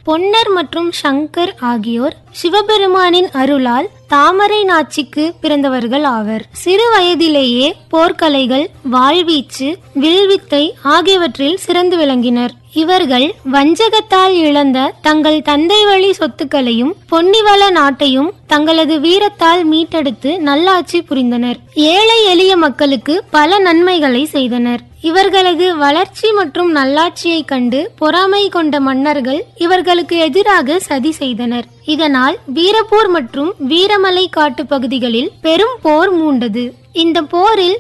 பொன்னர் மற்றும் சங்கர் ஆகியோர் சிவபெருமானின் அருளால் தாமரை நாச்சிக்கு பிறந்தவர்கள் ஆவர் சிறு வயதிலேயே போர்க்கலைகள் வாழ்வீச்சு வில்வித்தை ஆகியவற்றில் சிறந்து விளங்கினர் இவர்கள் வஞ்சகத்தால் இழந்த தங்கள் தந்தை வழி சொத்துக்களையும் பொன்னிவள நாட்டையும் தங்களது வீரத்தால் மீட்டெடுத்து நல்லாட்சி புரிந்தனர் ஏழை எளிய மக்களுக்கு பல நன்மைகளை செய்தனர் இவர்களது வளர்ச்சி மற்றும் நல்லாட்சியை கண்டு பொறாமை கொண்ட மன்னர்கள் இவர்களுக்கு எதிராக சதி செய்தனர் இதனால் வீரப்பூர் மற்றும் வீரமலை காட்டு பகுதிகளில் பெரும் போர் மூண்டது இந்த போரில்